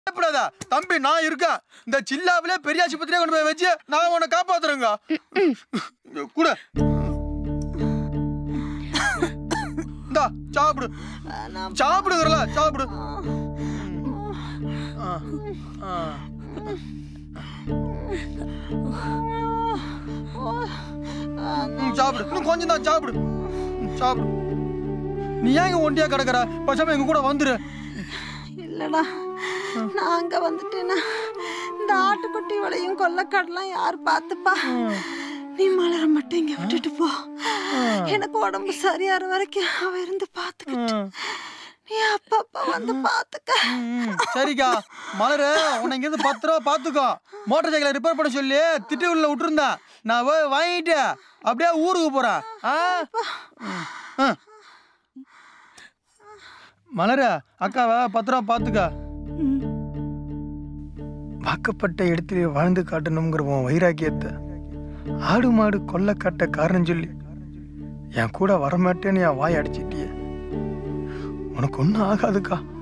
பயப்படாத தம்பி நான் இருக்கேன் இந்த சில்லாவிலே பெரிய ஆஸ்பத்திரியே கொண்டு போய் வச்சு நான் உன்னை காப்பாத்துறேங்க இங்க கூட இந்தா சாப்பிடு சாப்பிடுகிறல சாப்பிடு ஆ, ஆ. ம், சாப்பிடு இன்னும் கொஞ்சம் தான் சாப்பிடு ம், சாப்பிடு நீ ஏன் இங்க ஒண்டியா கிடக்குற பசாம எங்க கூட வந்துரு இல்லடா நான் அங்க வந்துட்டேன்னா இந்த ஆட்டுக்குட்டி விளையும் கொல்லக்காடெல்லாம் யார் பார்த்துப்பா நீ மலர மட்டும் இங்க விட்டுட்டு போ எனக்கு உடம்பு சரியாற வரைக்கும் அவ இருந்து பாத்துக்கிட்டு நீ அப்பப்ப வந்து பாத்துக்க ம், சரிக்கா மலரு உன்னை இங்கிருந்து பத்து ரூபா பார்த்துக்கோ மோட்டார் சைக்கிளை ரிப்பேர் பண்ண சொல்லி திட்டுக்குள்ள விட்டுருந்தேன் நான் போய் வாங்கிட்டு அப்படியே ஊருக்கு போறேன் ஆ ம், ஆ. மலரு அக்காவை பத்து ரூபா பார்த்துக்க வாக்கப்பட்ட இடத்திலே வாழ்ந்து காட்டணுங்கிற உன் வைராக்கியத்தை ஆடு மாடு கொல்ல காட்ட காரணம் சொல்லி என் கூட வரமாட்டேன்னு என் வாய் அடிச்சிட்டியே உனக்கு ஒன்றும் ஆகாதுக்கா